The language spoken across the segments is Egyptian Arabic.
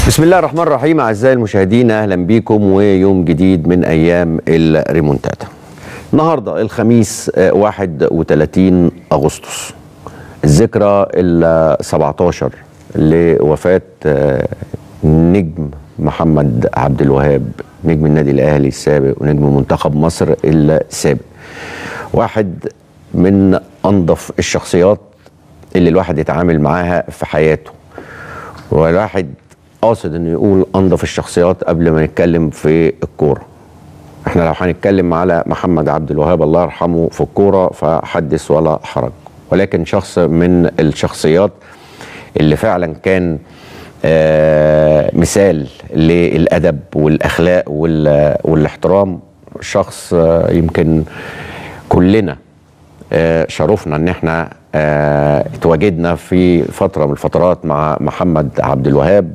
بسم الله الرحمن الرحيم اعزائي المشاهدين اهلا بيكم ويوم جديد من ايام الريمونتادا. النهارده الخميس آه، 31 اغسطس الذكرى ال 17 لوفاه آه، نجم محمد عبد الوهاب نجم النادي الاهلي السابق ونجم منتخب مصر السابق. واحد من انظف الشخصيات اللي الواحد يتعامل معاها في حياته. والواحد قاصد انه يقول انظف الشخصيات قبل ما نتكلم في الكوره احنا لو هنتكلم على محمد عبد الوهاب الله يرحمه في الكوره فحدث ولا حرج ولكن شخص من الشخصيات اللي فعلا كان آه مثال للادب والاخلاق وال- والاحترام شخص آه يمكن كلنا آه، شرفنا ان احنا آه، اتواجدنا في فتره من الفترات مع محمد عبد الوهاب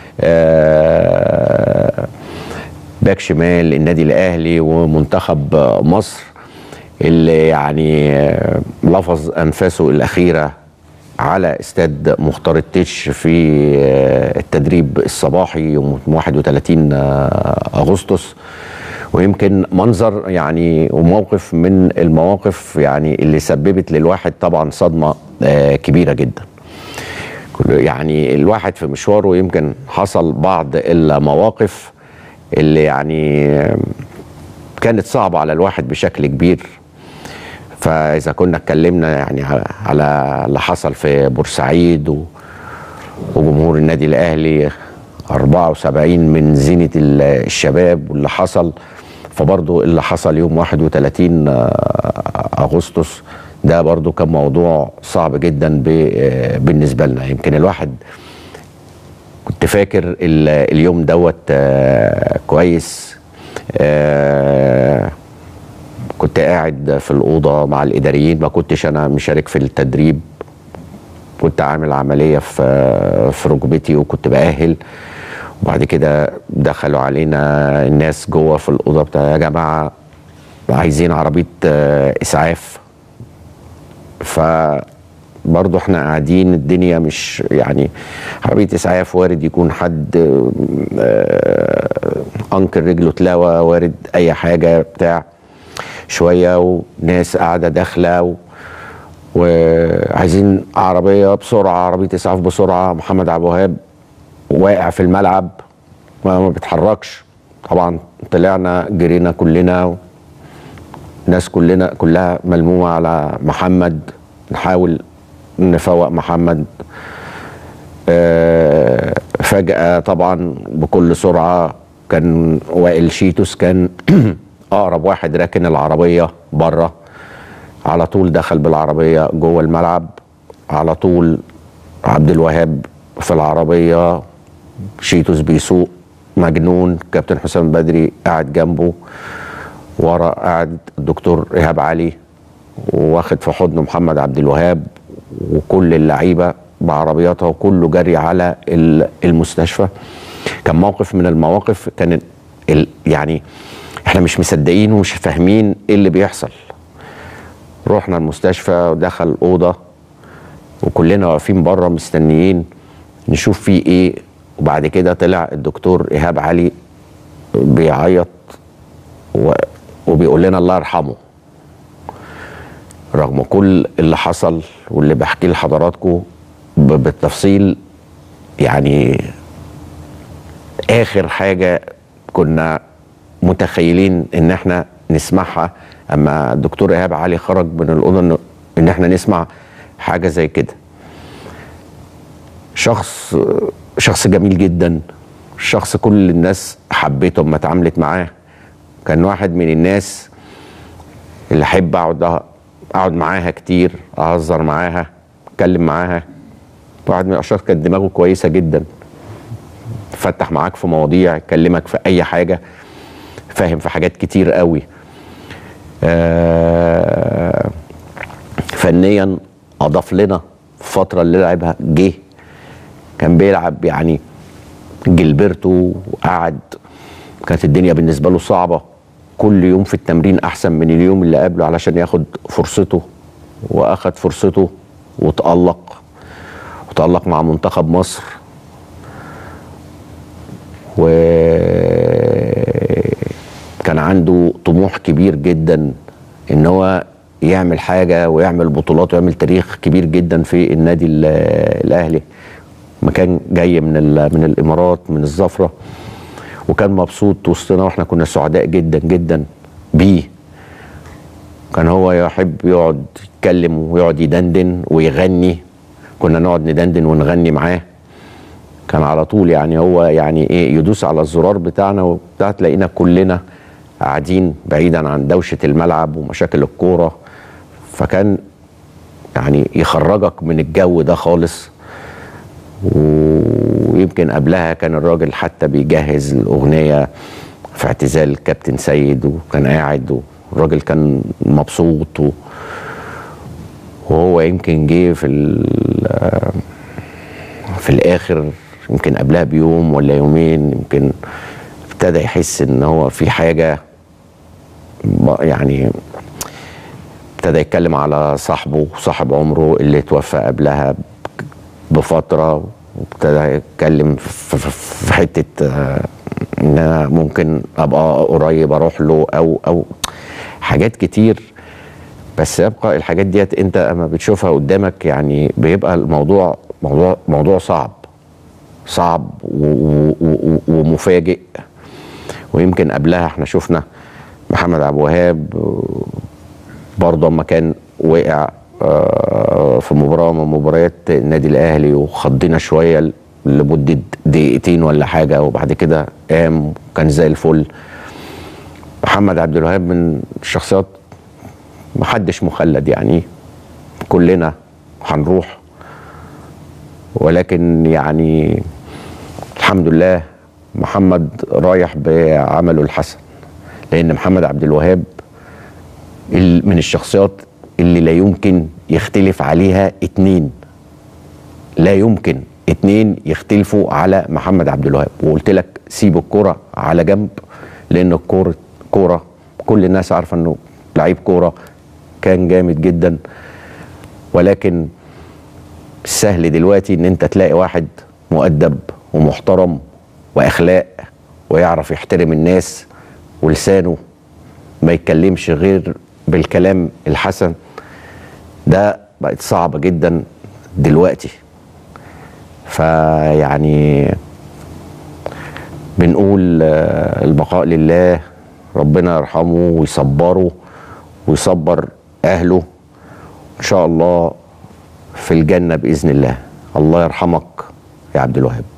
آه، باك شمال النادي الاهلي ومنتخب آه، مصر اللي يعني آه، لفظ انفاسه الاخيره على استاد مختار التتش في آه، التدريب الصباحي يوم 31 آه، اغسطس ويمكن منظر يعني وموقف من المواقف يعني اللي سببت للواحد طبعا صدمه آه، كبيره جدا كل- يعني الواحد في مشواره يمكن حصل بعض المواقف اللي يعني آه، كانت صعبه على الواحد بشكل كبير فاذا كنا اتكلمنا يعني على- على اللي حصل في بورسعيد و وجمهور النادي الاهلي 74 من زينه ال- الشباب واللي حصل فبرضه اللي حصل يوم 31 آه، اغسطس ده برضه كان موضوع صعب جدا ب- آه، بالنسبه لنا يمكن الواحد كنت فاكر ال- اليوم دوت آه، كويس آه، كنت قاعد في الأوضة مع الإداريين ما كنتش أنا مشارك في التدريب كنت عامل عملية في في ركبتي وكنت بأهل وبعد كده دخلوا علينا الناس جوه في الأوضة بتاع يا جماعة عايزين عربية آه، إسعاف ف برضه احنا قاعدين الدنيا مش يعني عربية إسعاف وارد يكون حد آه، أنكر رجله اتلاوى وارد أي حاجة بتاع شوية وناس قاعدة داخلة و... وعايزين عربية بسرعة عربية إسعاف بسرعة محمد عبد الوهاب واقع في الملعب ما ما بيتحركش طبعا طلعنا جرينا كلنا الناس كلنا كلها ملمومة على محمد نحاول نفوق محمد آه، فجأة طبعا بكل سرعة كان وائل شيتوس كان أقرب واحد راكن العربية بره على طول دخل بالعربية جوه الملعب على طول عبد الوهاب في العربية شيتوس بيسوق مجنون كابتن حسام بدري قاعد جنبه ورا قاعد الدكتور إيهاب علي واخد في حضنه محمد عبد الوهاب وكل اللعيبه بعربياتها وكله جري على ال- المستشفى كان موقف من المواقف كان ال يعني احنا مش مصدقين ومش فاهمين ايه اللي بيحصل رحنا المستشفى ودخل الاوضه وكلنا واقفين بره مستنيين نشوف فيه ايه وبعد كده طلع الدكتور ايهاب علي بيعيط و- وبيقول لنا الله يرحمه رغم كل اللي حصل واللي بحكيه لحضراتكم ب- بالتفصيل يعني اخر حاجه كنا متخيلين ان احنا نسمعها اما الدكتور ايهاب علي خرج من الاوضه إن- ان احنا نسمع حاجه زي كده شخص شخص جميل جدا شخص كل الناس حبيته اما اتعاملت معاه كان واحد من الناس اللي احب اقعد اقعد معاها كتير اهزر معاها اتكلم معاها واحد من الاشخاص كانت دماغه كويسه جدا فتح معاك في مواضيع يكلمك في اي حاجه فاهم في حاجات كتير قوي آه فنيا اضاف لنا في الفتره اللي لعبها جه كان بيلعب يعني جilberto وقعد كانت الدنيا بالنسبه له صعبه كل يوم في التمرين احسن من اليوم اللي قبله علشان ياخد فرصته واخد فرصته وتالق وتالق مع منتخب مصر وكان عنده طموح كبير جدا ان هو يعمل حاجه ويعمل بطولات ويعمل تاريخ كبير جدا في النادي ال- الاهلي مكان جاي من ال- من الامارات من الزفره وكان مبسوط وسطنا واحنا كنا سعداء جدا جدا بيه كان هو يحب يقعد يتكلم ويقعد يدندن ويغني كنا نقعد ندندن ونغني معاه كان على طول يعني هو يعني ايه يدوس على الزرار بتاعنا وبتاع تلاقينا كلنا قاعدين بعيدا عن دوشه الملعب ومشاكل الكوره فكان يعني يخرجك من الجو ده خالص ويمكن قبلها كان الراجل حتى بيجهز الاغنيه في اعتزال الكابتن سيد وكان قاعد والراجل كان مبسوط و وهو يمكن جه في ال- في الاخر يمكن قبلها بيوم ولا يومين يمكن ابتدى يحس ان هو في حاجه ب- يعني ابتدى يتكلم على صاحبه صاحب عمره اللي توفى قبلها بفتره وابتدى يتكلم في في- في حته آه، ان انا ممكن ابقى قريب اروح له او او حاجات كتير بس يبقى الحاجات ديت انت اما بتشوفها قدامك يعني بيبقى الموضوع موضوع موضوع صعب صعب و- و- و- ومفاجئ ويمكن قبلها احنا شفنا محمد عبد الوهاب برضه اما كان وقع آه، في مباراه من مباريات النادي الاهلي وخضينا شويه لمده دقيقتين ولا حاجه وبعد كده قام وكان زي الفل محمد عبد الوهاب من الشخصيات محدش مخلد يعني كلنا هنروح ولكن يعني الحمد لله محمد رايح بعمله الحسن لان محمد عبد الوهاب ال- من الشخصيات اللي لا يمكن يختلف عليها اتنين لا يمكن اتنين يختلفوا على محمد عبد الوهاب وقلت لك سيب الكرة على جنب لان الكورة كورة كل الناس عارفة انه لعيب كورة كان جامد جدا ولكن السهل دلوقتي ان انت تلاقي واحد مؤدب ومحترم واخلاق ويعرف يحترم الناس ولسانه ما يتكلمش غير بالكلام الحسن ده بقت صعبة جدا دلوقتي فيعني بنقول آه، البقاء لله ربنا يرحمه ويصبره ويصبر اهله ان شاء الله في الجنه باذن الله الله يرحمك يا عبد الوهاب